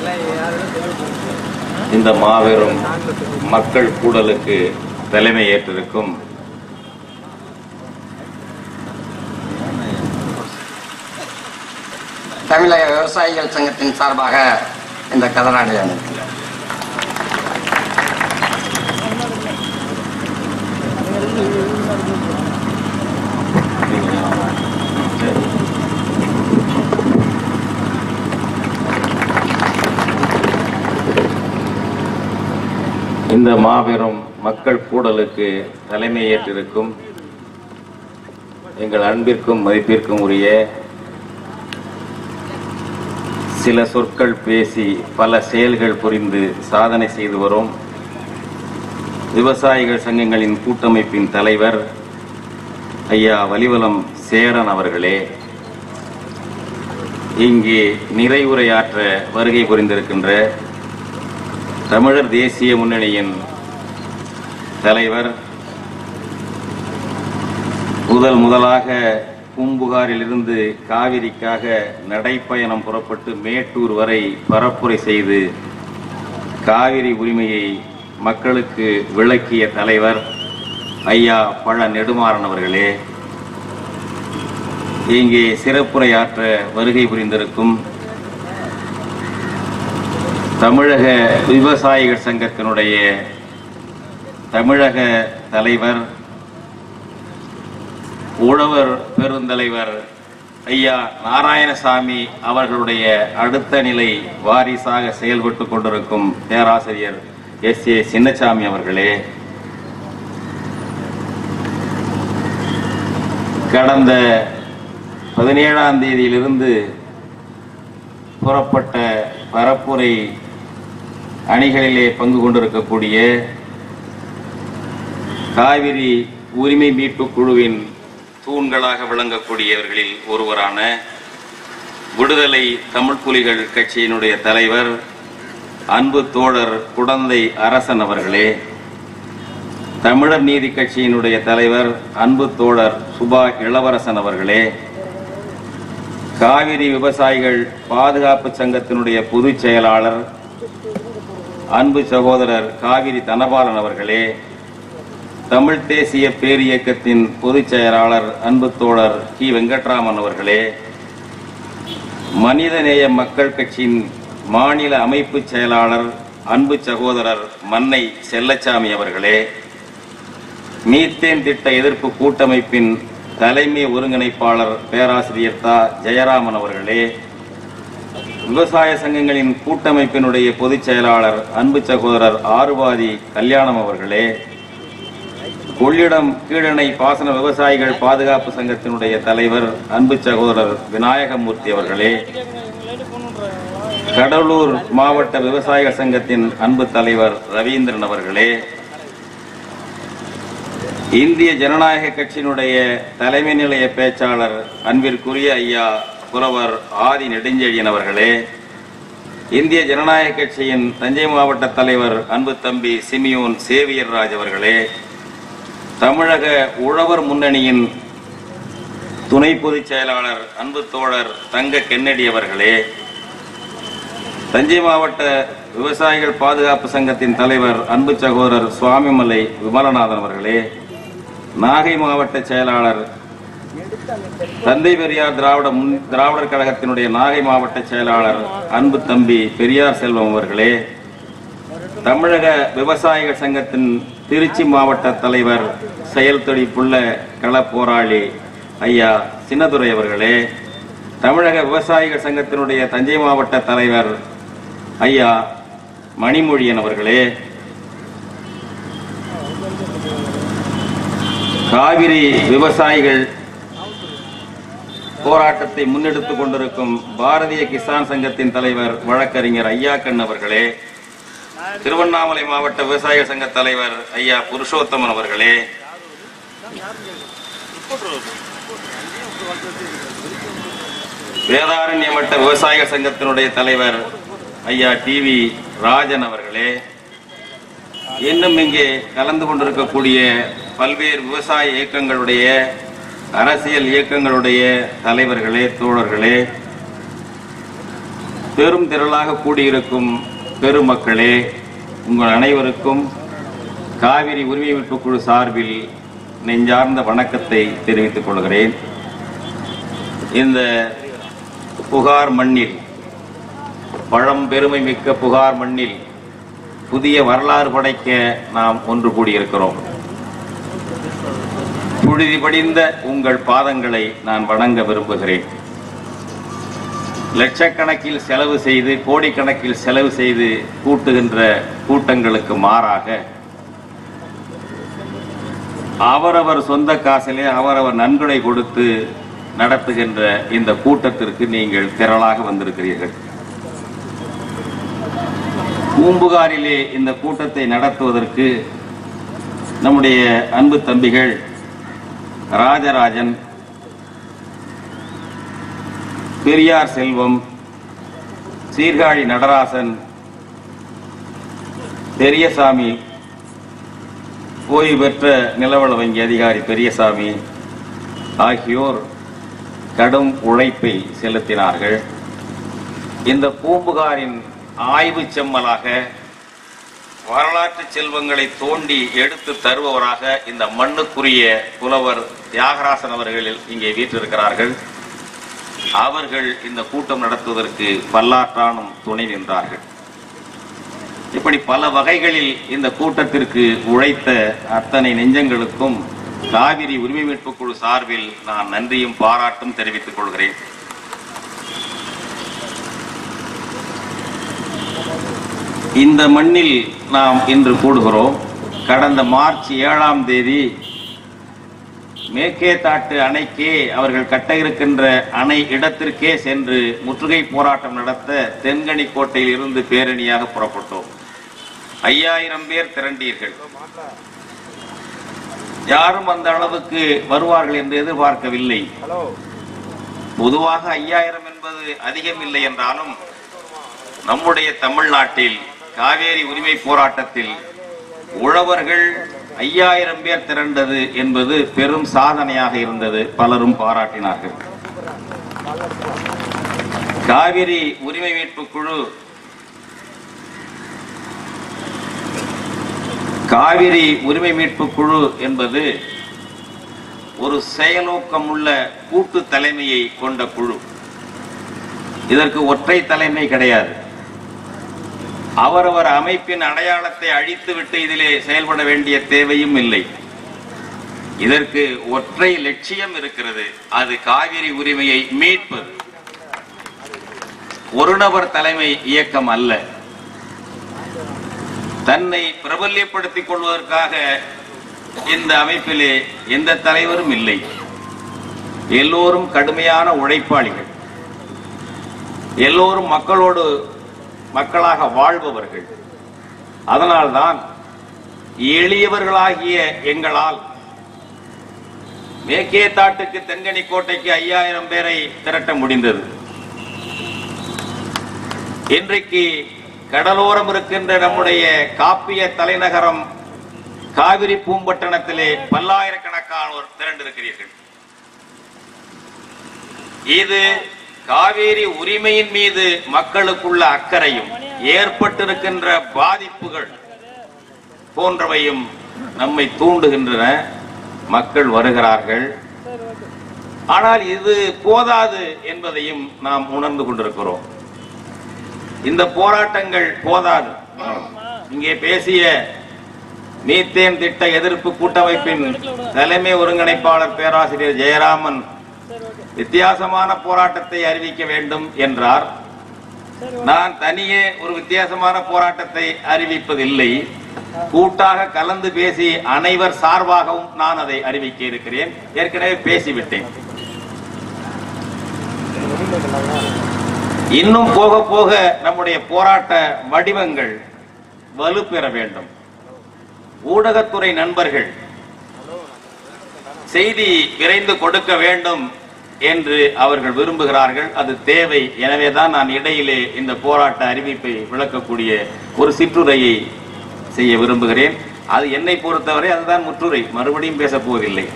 இந்த மாபெரும் மக்கள் கூடலுக்கு தலைமை ஏற்றிருக்கும் தமிழக விவசாயிகள் சங்கத்தின் சார்பாக இந்த கதராடை அணிவிக்கிறேன் இந்த மாபெரும் மக்கள் கூடலுக்கு தலைமை ஏற்றிருக்கும் எங்கள் அன்பிற்கும் மதிப்பிற்கும் உரிய சில சொற்கள் பேசி பல செயல்கள் புரிந்து சாதனை செய்து வரும் விவசாயிகள் சங்கங்களின் கூட்டமைப்பின் தலைவர் ஐயா வலிவலம் சேரன் அவர்களே இங்கே நிறைவுரையாற்ற வருகை புரிந்திருக்கின்ற தமிழர் தேசிய முன்னணியின் தலைவர் முதல் முதலாக பூம்புகாரிலிருந்து காவிரிக்காக நடைப்பயணம் புறப்பட்டு மேட்டூர் வரை பரப்புரை செய்து காவிரி உரிமையை மக்களுக்கு விளக்கிய தலைவர் ஐயா பழ நெடுமாறன் அவர்களே இங்கே சிறப்புரையாற்ற வருகை புரிந்திருக்கும் தமிழக விவசாயிகள் சங்கத்தினுடைய தமிழக தலைவர் உழவர் பெருந்தலைவர் ஐயா நாராயணசாமி அவர்களுடைய அடுத்த நிலை வாரிசாக செயல்பட்டு கொண்டிருக்கும் பேராசிரியர் எஸ் ஏ சின்னசாமி அவர்களே கடந்த பதினேழாம் தேதியிலிருந்து புறப்பட்ட பரப்புரை அணிகளிலே பங்கு கொண்டிருக்கக்கூடிய காவிரி உரிமை மீட்பு குழுவின் தூண்களாக விளங்கக்கூடியவர்களில் ஒருவரான விடுதலை தமிழ் புலிகள் கட்சியினுடைய தலைவர் அன்பு தோழர் குடந்தை அரசன் அவர்களே தமிழர் நீதி கட்சியினுடைய தலைவர் அன்பு தோழர் சுபா இளவரசன் அவர்களே காவிரி விவசாயிகள் பாதுகாப்பு சங்கத்தினுடைய பொதுச் செயலாளர் அன்பு சகோதரர் காவிரி தனபாலன் அவர்களே தமிழ் தேசிய பேரியக்கத்தின் பொதுச் செயலாளர் அன்பு தோழர் கி வெங்கட்ராமன் அவர்களே மனிதநேய மக்கள் கட்சியின் மாநில அமைப்பு செயலாளர் அன்பு சகோதரர் மன்னை செல்லச்சாமி அவர்களே மீத்தேன் திட்ட எதிர்ப்பு கூட்டமைப்பின் தலைமை ஒருங்கிணைப்பாளர் பேராசிரியர் தா ஜெயராமன் அவர்களே விவசாய சங்கங்களின் கூட்டமைப்பினுடைய பொதுச் செயலாளர் அன்பு சகோதரர் ஆறுபாதி கல்யாணம் அவர்களே கொள்ளிடம் கீழணை பாசன விவசாயிகள் பாதுகாப்பு சங்கத்தினுடைய தலைவர் அன்பு சகோதரர் விநாயகமூர்த்தி அவர்களே கடலூர் மாவட்ட விவசாயிகள் சங்கத்தின் அன்பு தலைவர் ரவீந்திரன் அவர்களே இந்திய ஜனநாயக கட்சியினுடைய தலைமை நிலைய பேச்சாளர் அன்பிற்குரிய ஐயா புலவர் ஆதி நெடுஞ்செழியன் அவர்களே இந்திய ஜனநாயக கட்சியின் தஞ்சை மாவட்ட தலைவர் அன்பு தம்பி சிமியோன் சேவியர் ராஜ் அவர்களே தமிழக உழவர் முன்னணியின் துணை பொதுச் செயலாளர் அன்பு தோழர் தங்க கென்னடி அவர்களே தஞ்சை மாவட்ட விவசாயிகள் பாதுகாப்பு சங்கத்தின் தலைவர் அன்பு சகோதரர் சுவாமிமலை விமலநாதன் அவர்களே நாகை மாவட்ட செயலாளர் தந்தை பெரியார் திராவிட முன் திராவிடர் கழகத்தினுடைய நாகை மாவட்ட செயலாளர் அன்பு தம்பி பெரியார் செல்வம் அவர்களே தமிழக விவசாயிகள் சங்கத்தின் திருச்சி மாவட்ட தலைவர் செயல் துடிப்புள்ள கள போராளி ஐயா சின்னதுரை அவர்களே தமிழக விவசாயிகள் சங்கத்தினுடைய தஞ்சை மாவட்ட தலைவர் ஐயா மணிமொழியன் அவர்களே காவிரி விவசாயிகள் போராட்டத்தை முன்னெடுத்துக் கொண்டிருக்கும் பாரதிய கிசான் சங்கத்தின் தலைவர் வழக்கறிஞர் ஐயாக்கண் அவர்களே திருவண்ணாமலை மாவட்ட விவசாயிகள் சங்க தலைவர் ஐயா புருஷோத்தமன் அவர்களே வேதாரண்ய மட்ட விவசாயிகள் சங்கத்தினுடைய தலைவர் ஐயா டி வி ராஜன் அவர்களே இன்னும் இங்கே கலந்து கொண்டிருக்கக்கூடிய பல்வேறு விவசாய இயக்கங்களுடைய அரசியல் இயக்கங்களுடைய தலைவர்களே தோழர்களே பெரும் திரளாக கூடியிருக்கும் பெருமக்களே உங்கள் அனைவருக்கும் காவிரி உரிமை மீட்புக் குழு சார்பில் நெஞ்சார்ந்த வணக்கத்தை தெரிவித்துக் கொள்கிறேன் இந்த புகார் மண்ணில் பழம் பெருமை மிக்க புகார் மண்ணில் புதிய வரலாறு படைக்க நாம் ஒன்று கூடியிருக்கிறோம் புழுதி படிந்த உங்கள் பாதங்களை நான் வணங்க விரும்புகிறேன் லட்சக்கணக்கில் செலவு செய்து கோடிக்கணக்கில் செலவு செய்து கூட்டுகின்ற கூட்டங்களுக்கு மாறாக அவரவர் சொந்த காசிலே அவரவர் நன்கொடை கொடுத்து நடத்துகின்ற இந்த கூட்டத்திற்கு நீங்கள் திரளாக வந்திருக்கிறீர்கள் பூம்புகாரிலே இந்த கூட்டத்தை நடத்துவதற்கு நம்முடைய அன்பு தம்பிகள் ராஜராஜன் பெரியார் செல்வம் சீர்காழி நடராசன் பெரியசாமி ஓய்வு பெற்ற நிலவள வங்கி அதிகாரி பெரியசாமி ஆகியோர் கடும் உழைப்பை செலுத்தினார்கள் இந்த பூம்புகாரின் ஆய்வு செம்மலாக வரலாற்று செல்வங்களை தோண்டி எடுத்து தருபவராக இந்த மண்ணுக்குரிய புலவர் தியாகராசன் அவர்கள் இங்கே வீற்றிருக்கிறார்கள் அவர்கள் இந்த கூட்டம் நடத்துவதற்கு பல்லாற்றானும் துணை நின்றார்கள் இப்படி பல வகைகளில் இந்த கூட்டத்திற்கு உழைத்த அத்தனை நெஞ்சங்களுக்கும் காவிரி உரிமை மீட்புக் குழு சார்பில் நான் நன்றியும் பாராட்டும் தெரிவித்துக் கொள்கிறேன் இந்த மண்ணில் நாம் இன்று கூடுகிறோம் கடந்த மார்ச் ஏழாம் தேதி மேற்கே தாட்டு அணைக்கே அவர்கள் கட்ட இருக்கின்ற அணை இடத்திற்கே சென்று முற்றுகை போராட்டம் நடத்த தென்கனி கோட்டையில் இருந்து பேரணியாக புறப்பட்டோம் ஐயாயிரம் பேர் திரண்டீர்கள் யாரும் அந்த அளவுக்கு வருவார்கள் என்று எதிர்பார்க்கவில்லை பொதுவாக ஐயாயிரம் என்பது அதிகம் இல்லை என்றாலும் நம்முடைய தமிழ்நாட்டில் காவேரி உரிமை போராட்டத்தில் உழவர்கள் ஐயாயிரம் பேர் திரண்டது என்பது பெரும் சாதனையாக இருந்தது பலரும் பாராட்டினார்கள் காவிரி உரிமை மீட்பு குழு காவிரி உரிமை மீட்பு குழு என்பது ஒரு செயலோக்கம் உள்ள கூட்டு தலைமையை கொண்ட குழு இதற்கு ஒற்றை தலைமை கிடையாது அவரவர் அமைப்பின் அடையாளத்தை அழித்துவிட்டு இதிலே செயல்பட வேண்டிய தேவையும் இல்லை இதற்கு ஒற்றை லட்சியம் இருக்கிறது அது காவிரி உரிமையை மீட்பது ஒரு நபர் தலைமை இயக்கம் அல்ல தன்னை பிரபல்யப்படுத்திக் கொள்வதற்காக இந்த அமைப்பிலே எந்த தலைவரும் இல்லை எல்லோரும் கடுமையான உழைப்பாளிகள் எல்லோரும் மக்களோடு மக்களாக வாழ்பவர்கள் அதனால்தான் எளியவர்களாகிய எங்களால் மேற்கே தாட்டுக்கு தென்கனி கோட்டைக்கு ஐயாயிரம் பேரை திரட்ட முடிந்தது இன்றைக்கு கடலோரம் இருக்கின்ற நம்முடைய காப்பிய தலைநகரம் காவிரி பூம்பட்டணத்திலே பல்லாயிரக்கணக்கானோர் திரண்டிருக்கிறீர்கள் இது காவேரி உரிமையின் மீது மக்களுக்குள்ள அக்கறையும் ஏற்பட்டிருக்கின்ற பாதிப்புகள் போன்றவையும் நம்மை தூண்டுகின்றன மக்கள் வருகிறார்கள் ஆனால் இது போதாது என்பதையும் நாம் உணர்ந்து கொண்டிருக்கிறோம் இந்த போராட்டங்கள் போதாது இங்கே பேசிய மீத்தேன் திட்ட எதிர்ப்பு கூட்டமைப்பின் தலைமை ஒருங்கிணைப்பாளர் பேராசிரியர் ஜெயராமன் வித்தியாசமான போராட்டத்தை அறிவிக்க வேண்டும் என்றார் நான் தனியே ஒரு வித்தியாசமான போராட்டத்தை அறிவிப்பதில்லை கூட்டாக கலந்து பேசி அனைவர் சார்பாகவும் நான் அதை அறிவிக்க இருக்கிறேன் ஏற்கனவே பேசிவிட்டேன் இன்னும் போக போக நம்முடைய போராட்ட வடிவங்கள் வலுப்பெற வேண்டும் ஊடகத்துறை நண்பர்கள் செய்தி விரைந்து கொடுக்க வேண்டும் என்று அவர்கள் விரும்புகிறார்கள் அது தேவை எனவேதான் நான் இடையிலே இந்த போராட்ட அறிவிப்பை விளக்கக்கூடிய ஒரு சிற்றுரையை செய்ய விரும்புகிறேன் அது என்னை பொறுத்தவரை அதுதான் முற்றுரை மறுபடியும் பேசப் போவதில்லை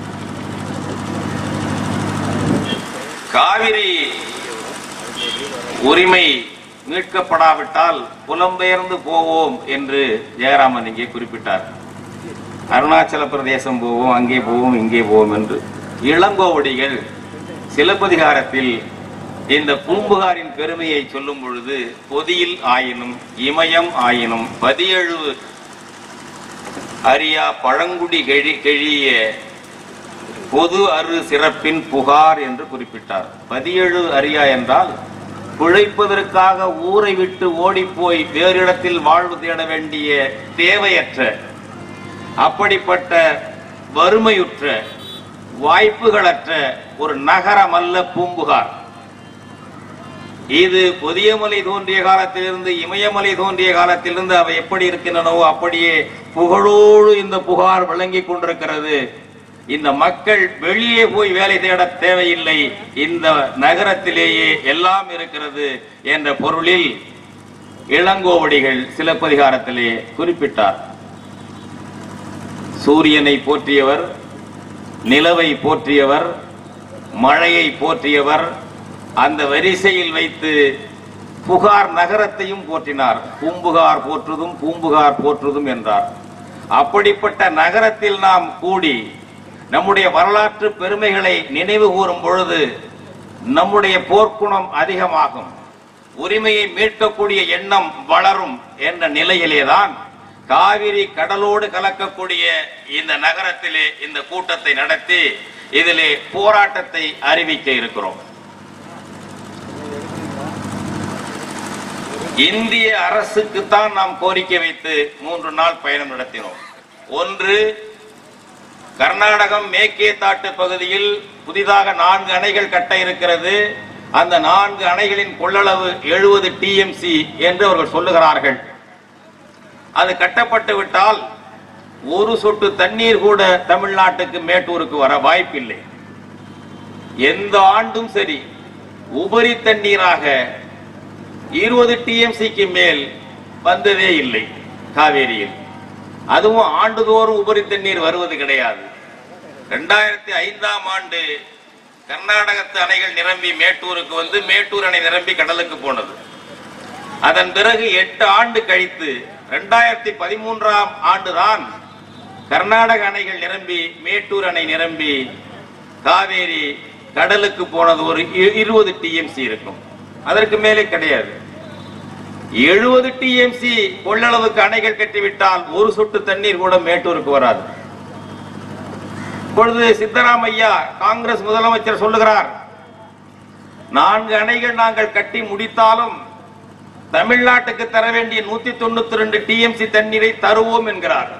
காவிரி உரிமை மீட்கப்படாவிட்டால் புலம்பெயர்ந்து போவோம் என்று ஜெயராமன் இங்கே குறிப்பிட்டார் அருணாச்சல பிரதேசம் போவோம் அங்கே போவோம் இங்கே போவோம் என்று இளங்கோவடிகள் சிலப்பதிகாரத்தில் இந்த பூம்புகாரின் பெருமையை சொல்லும் பொழுது பொதியில் ஆயினும் இமயம் ஆயினும் பதியழு அரியா பழங்குடி கெழி கெழிய பொது அரு சிறப்பின் புகார் என்று குறிப்பிட்டார் பதியேழு அரியா என்றால் பிழைப்பதற்காக ஊரை விட்டு ஓடிப்போய் வேறு இடத்தில் வாழ்வு தேட வேண்டிய தேவையற்ற அப்படிப்பட்ட வறுமையுற்ற வாய்ப்புகளற்ற ஒரு நகரம் அல்ல பூம்புகார் இது பொதியமலை தோன்றிய காலத்திலிருந்து இமயமலை தோன்றிய காலத்திலிருந்து அவை எப்படி இருக்கின்றனவோ அப்படியே புகழோடு இந்த புகார் விளங்கிக் கொண்டிருக்கிறது இந்த மக்கள் வெளியே போய் வேலை தேட தேவையில்லை இந்த நகரத்திலேயே எல்லாம் இருக்கிறது என்ற பொருளில் இளங்கோவடிகள் சிலப்பதிகாரத்திலே குறிப்பிட்டார் சூரியனை போற்றியவர் நிலவை போற்றியவர் மழையை போற்றியவர் அந்த வரிசையில் வைத்து புகார் நகரத்தையும் போற்றினார் பூம்புகார் போற்றுதும் பூம்புகார் போற்றுதும் என்றார் அப்படிப்பட்ட நகரத்தில் நாம் கூடி நம்முடைய வரலாற்று பெருமைகளை நினைவு கூறும் பொழுது நம்முடைய போர்க்குணம் அதிகமாகும் உரிமையை மீட்கக்கூடிய எண்ணம் வளரும் என்ற நிலையிலேதான் காவிரி கடலோடு கலக்கக்கூடிய இந்த நகரத்திலே இந்த கூட்டத்தை நடத்தி இதிலே போராட்டத்தை அறிவிக்க இருக்கிறோம் இந்திய அரசுக்கு தான் நாம் கோரிக்கை வைத்து மூன்று நாள் பயணம் நடத்தினோம் ஒன்று கர்நாடகம் மேற்கே தாட்டு பகுதியில் புதிதாக நான்கு அணைகள் கட்ட இருக்கிறது அந்த நான்கு அணைகளின் கொள்ளளவு எழுபது டிஎம்சி என்று அவர்கள் சொல்லுகிறார்கள் அது கட்டப்பட்டு விட்டால் ஒரு சொட்டு தண்ணீர் கூட தமிழ்நாட்டுக்கு மேட்டூருக்கு வர வாய்ப்பில்லை எந்த ஆண்டும் சரி உபரி தண்ணீராக இருபது டிஎம்சிக்கு மேல் வந்ததே இல்லை காவேரியில் அதுவும் ஆண்டுதோறும் உபரி தண்ணீர் வருவது கிடையாது ரெண்டாயிரத்தி ஐந்தாம் ஆண்டு கர்நாடகத்து அணைகள் நிரம்பி மேட்டூருக்கு வந்து மேட்டூர் அணை நிரம்பி கடலுக்கு போனது அதன் பிறகு எட்டு ஆண்டு கழித்து ரெண்டாயிரத்தி பதிமூன்றாம் ஆண்டுதான் கர்நாடக அணைகள் நிரம்பி மேட்டூர் அணை நிரம்பி காவேரி கடலுக்கு போனது ஒரு இ- இருபது டிஎம்சி இருக்கும் அதற்கு மேலே கிடையாது எழுபது டிஎம்சி கொள்ளளவுக்கு அணைகள் கட்டிவிட்டால் ஒரு சொட்டு தண்ணீர் கூட மேட்டூருக்கு வராது இப்பொழுது சித்தராமையா காங்கிரஸ் முதலமைச்சர் சொல்லுகிறார் நான்கு அணைகள் நாங்கள் கட்டி முடித்தாலும் தமிழ்நாட்டுக்கு தர வேண்டிய நூத்தி தொண்ணூத்தி ரெண்டு டிஎம்சி தண்ணீரை தருவோம் என்கிறார்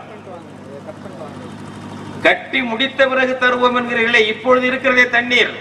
கட்டி முடித்த பிறகு தருவோம் என்கிறீர்களே இப்பொழுது இருக்கிறதே தண்ணீர்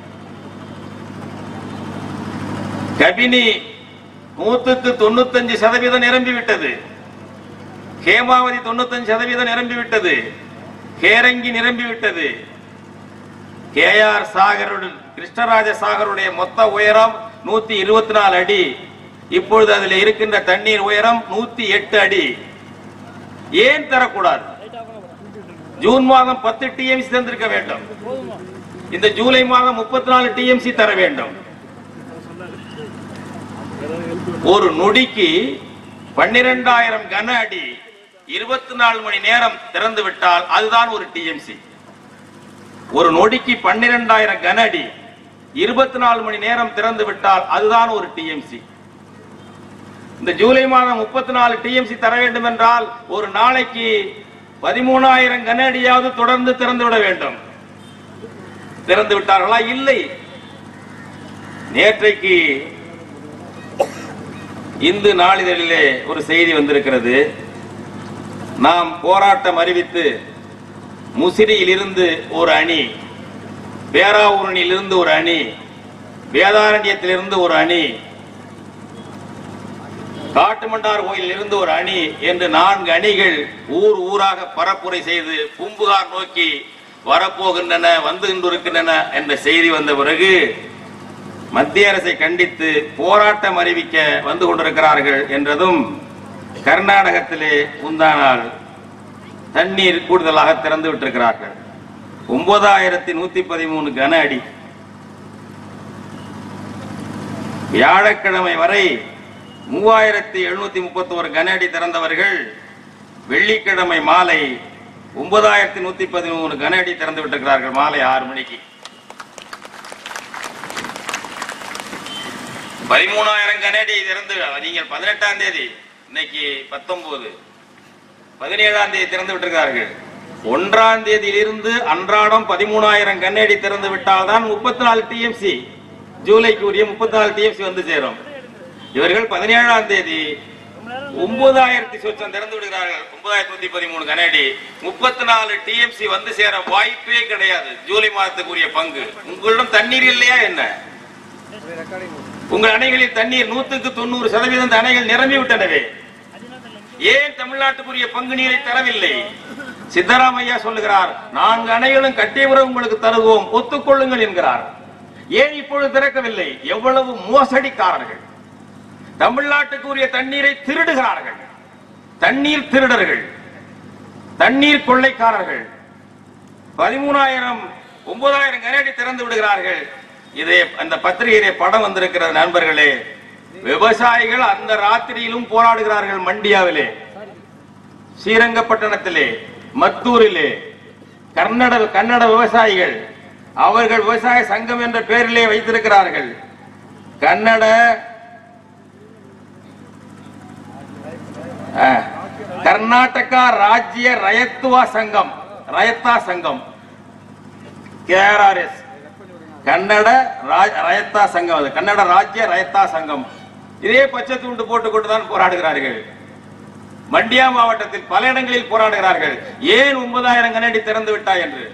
கபினி நூத்துக்கு தொண்ணூத்தஞ்சு சதவீதம் நிரம்பி விட்டது ஹேமாவதி தொண்ணூத்தஞ்சு சதவீதம் நிரம்பி விட்டது கேரங்கி நிரம்பி விட்டது கேஆர் சாகருடன் கிருஷ்ணராஜ சாகருடைய மொத்த உயரம் நூத்தி இருபத்தி நாலு அடி இப்பொழுது அதில் இருக்கின்ற தண்ணீர் உயரம் நூத்தி எட்டு அடி ஏன் தரக்கூடாது ஜூன் மாதம் பத்து டிஎம்சி தந்திருக்க வேண்டும் இந்த ஜூலை மாதம் முப்பத்தி நாலு டிஎம்சி தர வேண்டும் ஒரு நொடிக்கு பன்னிரெண்டாயிரம் கன அடி இருபத்தி நாலு மணி நேரம் திறந்து விட்டால் அதுதான் ஒரு டிஎம்சி ஒரு நொடிக்கு பன்னிரெண்டாயிரம் கன அடி இருபத்தி நாலு மணி நேரம் திறந்து விட்டால் அதுதான் ஒரு டிஎம்சி இந்த ஜூலை மாதம் முப்பத்தி நாலு டிஎம்சி தர வேண்டும் என்றால் ஒரு நாளைக்கு பதிமூணாயிரம் கன அடியாவது தொடர்ந்து திறந்து விட வேண்டும் திறந்து விட்டார்களா இல்லை நேற்றைக்கு இந்து நாளிதழிலே ஒரு செய்தி வந்திருக்கிறது நாம் போராட்டம் அறிவித்து முசிறியில் இருந்து ஒரு அணி பேராவூரணியில் இருந்து ஒரு அணி வேதாரண்யத்திலிருந்து ஒரு அணி காட்டுமன்னார் கோயிலில் இருந்து ஒரு அணி என்று நான்கு அணிகள் ஊர் ஊராக பரப்புரை செய்து பூம்புகார் நோக்கி வரப்போகின்றன வந்து கொண்டிருக்கின்றன என்ற செய்தி வந்த பிறகு மத்திய அரசை கண்டித்து போராட்டம் அறிவிக்க வந்து கொண்டிருக்கிறார்கள் என்றதும் கர்நாடகத்திலே முந்தானால் தண்ணீர் கூடுதலாக திறந்து விட்டிருக்கிறார்கள் ஒன்பதாயிரத்தி நூத்தி பதிமூணு கன அடி வியாழக்கிழமை வரை மூவாயிரத்தி எழுநூத்தி முப்பத்தி ஒரு கன அடி திறந்தவர்கள் வெள்ளிக்கிழமை மாலை ஒன்பதாயிரத்தி நூத்தி பதிமூணு கன அடி திறந்து விட்டிருக்கிறார்கள் மாலை ஆறு மணிக்கு பதிமூணாயிரம் கன அடி திறந்து நீங்கள் பதினெட்டாம் தேதி இன்னைக்கு பத்தொன்பது பதினேழாம் தேதி திறந்து விட்டிருக்கிறார்கள் ஒன்றாம் தேதியிலிருந்து அன்றாடம் பதிமூணாயிரம் கண்ணாடி திறந்து விட்டால்தான் முப்பத்தி நாலு டிஎம்சி ஜூலைக்கு உரிய முப்பத்தி நாலு டிஎம்சி வந்து சேரும் இவர்கள் பதினேழாம் தேதி ஒன்பதாயிரத்தி சொச்சம் திறந்து விடுகிறார்கள் ஒன்பதாயிரத்தி நூத்தி பதிமூணு கண்ணாடி முப்பத்தி நாலு டிஎம்சி வந்து சேர வாய்ப்பே கிடையாது ஜூலை மாதத்துக்குரிய பங்கு உங்களிடம் தண்ணீர் இல்லையா என்ன உங்கள் அணைகளில் தண்ணீர் நூத்துக்கு தொண்ணூறு சதவீதம் இந்த அணைகள் நிரம்பி விட்டனவே ஏன் தமிழ்நாட்டுக்குரிய பங்கு நீரை தரவில்லை சித்தராமையா சொல்லுகிறார் நான்கு அணைகளும் கட்டியவரை உங்களுக்கு தருவோம் ஒத்துக்கொள்ளுங்கள் என்கிறார் ஏன் இப்பொழுது திறக்கவில்லை எவ்வளவு மோசடிக்காரர்கள் தமிழ்நாட்டுக்கு உரிய தண்ணீரை திருடுகிறார்கள் தண்ணீர் திருடர்கள் தண்ணீர் கொள்ளைக்காரர்கள் பதிமூணாயிரம் ஒன்பதாயிரம் கனடி திறந்து விடுகிறார்கள் இதே அந்த பத்திரிகையிலே படம் வந்திருக்கிறது நண்பர்களே விவசாயிகள் அந்த ராத்திரியிலும் போராடுகிறார்கள் மண்டியாவிலே ஸ்ரீரங்கப்பட்டணத்திலே மத்தூரிலே கர்நாட கன்னட விவசாயிகள் அவர்கள் விவசாய சங்கம் என்ற பெயரிலே வைத்திருக்கிறார்கள் கன்னட ஆ, கர்நாடகா ராஜ்ய ரயத்துவா சங்கம் ரயத்தா சங்கம் கேஆர்எஸ் கன்னட ராஜ்- ரயத்தா சங்கம் அது கன்னட ராஜ்ய ரயத்தா சங்கம் இதே பச்சை துண்டு போட்டுக்கொண்டு தான் போராடுகிறார்கள் மண்டியா மாவட்டத்தில் பல இடங்களில் போராடுகிறார்கள் ஏன் ஒன்பதாயிரம் கனடி திறந்து விட்டாய் என்று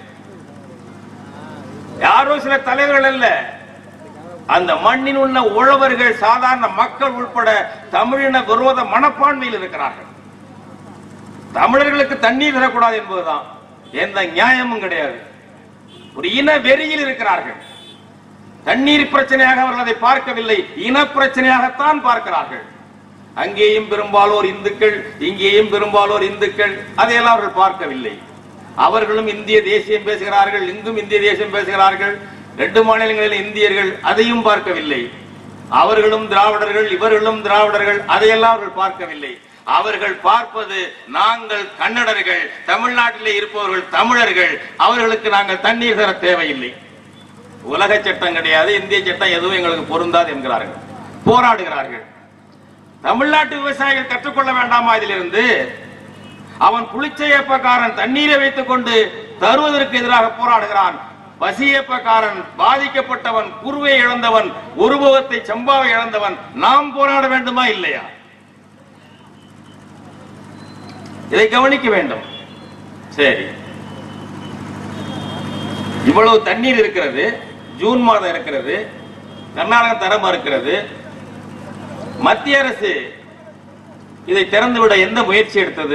யாரோ சில தலைவர்கள் அல்ல அந்த மண்ணில் உள்ள உழவர்கள் சாதாரண மக்கள் உட்பட தமிழின விரோத மனப்பான்மையில் இருக்கிறார்கள் தமிழர்களுக்கு தண்ணீர் தரக்கூடாது என்பதுதான் எந்த நியாயமும் கிடையாது ஒரு இன வெறியில் இருக்கிறார்கள் தண்ணீர் பிரச்சனையாக அவர்கள் அதை பார்க்கவில்லை இன பிரச்சனையாகத்தான் பார்க்கிறார்கள் அங்கேயும் பெரும்பாலோர் இந்துக்கள் இங்கேயும் பெரும்பாலோர் இந்துக்கள் அதையெல்லாம் அவர்கள் பார்க்கவில்லை அவர்களும் இந்திய தேசியம் பேசுகிறார்கள் இங்கும் இந்திய தேசியம் பேசுகிறார்கள் ரெண்டு மாநிலங்களில் இந்தியர்கள் அதையும் பார்க்கவில்லை அவர்களும் திராவிடர்கள் இவர்களும் திராவிடர்கள் அதையெல்லாம் அவர்கள் பார்க்கவில்லை அவர்கள் பார்ப்பது நாங்கள் கன்னடர்கள் தமிழ்நாட்டிலே இருப்பவர்கள் தமிழர்கள் அவர்களுக்கு நாங்கள் தண்ணீர் தர தேவையில்லை உலக சட்டம் கிடையாது இந்திய சட்டம் எதுவும் எங்களுக்கு பொருந்தாது என்கிறார்கள் போராடுகிறார்கள் தமிழ்நாட்டு விவசாயிகள் கற்றுக்கொள்ள வேண்டாமா இதிலிருந்து அவன் புளிச்சையப்பக்காரன் தண்ணீரை வைத்துக் கொண்டு தருவதற்கு எதிராக போராடுகிறான் பசியப்பக்காரன் பாதிக்கப்பட்டவன் குருவை இழந்தவன் உருவகத்தை சம்பாவை இழந்தவன் நாம் போராட வேண்டுமா இல்லையா இதை கவனிக்க வேண்டும் சரி இவ்வளவு தண்ணீர் இருக்கிறது ஜூன் மாதம் இருக்கிறது கர்நாடக தரம் இருக்கிறது மத்திய அரசு இதை திறந்துவிட எந்த முயற்சி எடுத்தது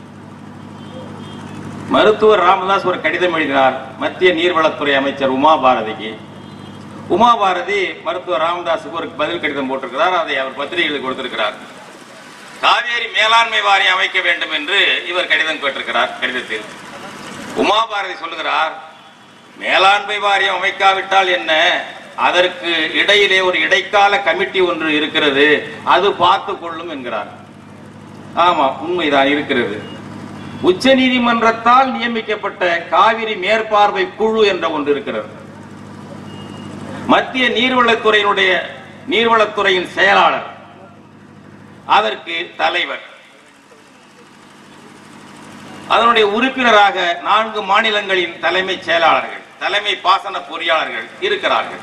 மருத்துவர் ராமதாஸ் ஒரு கடிதம் எழுதினார் மத்திய நீர்வளத்துறை அமைச்சர் உமா பாரதிக்கு உமா பாரதி மருத்துவர் ராமதாஸுக்கு ஒரு பதில் கடிதம் போட்டிருக்கிறார் அதை அவர் பத்திரிகையில் கொடுத்திருக்கிறார் காவேரி மேலாண்மை வாரியம் அமைக்க வேண்டும் என்று இவர் கடிதம் கேட்டிருக்கிறார் கடிதத்தில் உமா பாரதி சொல்லுகிறார் மேலாண்மை வாரியம் அமைக்காவிட்டால் என்ன அதற்கு இடையிலே ஒரு இடைக்கால கமிட்டி ஒன்று இருக்கிறது அது பார்த்து கொள்ளும் என்கிறார் ஆமா உண்மைதான் இருக்கிறது உச்ச நீதிமன்றத்தால் நியமிக்கப்பட்ட காவிரி மேற்பார்வை குழு என்ற ஒன்று இருக்கிறது மத்திய நீர்வளத்துறையினுடைய நீர்வளத்துறையின் செயலாளர் அதற்கு தலைவர் அதனுடைய உறுப்பினராக நான்கு மாநிலங்களின் தலைமைச் செயலாளர்கள் தலைமை பாசன பொறியாளர்கள் இருக்கிறார்கள்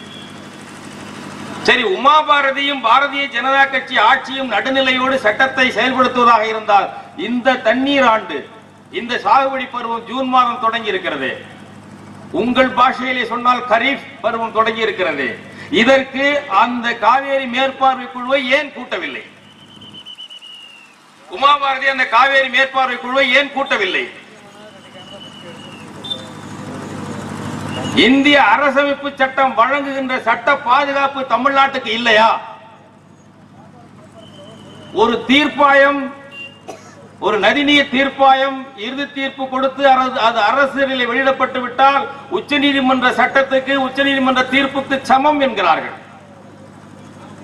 சரி உமா பாரதியும் பாரதிய ஜனதா கட்சி ஆட்சியும் நடுநிலையோடு சட்டத்தை செயல்படுத்துவதாக இருந்தால் இந்த தண்ணீர் ஆண்டு இந்த சாகுபடி பருவம் ஜூன் மாதம் தொடங்கி இருக்கிறது உங்கள் பாஷையிலே சொன்னால் கரீப் பருவம் தொடங்கி இருக்கிறது இதற்கு அந்த காவேரி மேற்பார்வை குழுவை ஏன் கூட்டவில்லை உமா பாரதி அந்த காவேரி மேற்பார்வை குழுவை ஏன் கூட்டவில்லை இந்திய அரசமைப்பு சட்டம் வழங்குகின்ற சட்ட பாதுகாப்பு தமிழ்நாட்டுக்கு இல்லையா ஒரு தீர்ப்பாயம் ஒரு நதிநீர் தீர்ப்பாயம் இறுதி தீர்ப்பு கொடுத்து அரசு அது அரசியலில் வெளியிடப்பட்டு விட்டால் உச்சநீதிமன்ற சட்டத்துக்கு உச்சநீதிமன்ற தீர்ப்புக்கு சமம் என்கிறார்கள்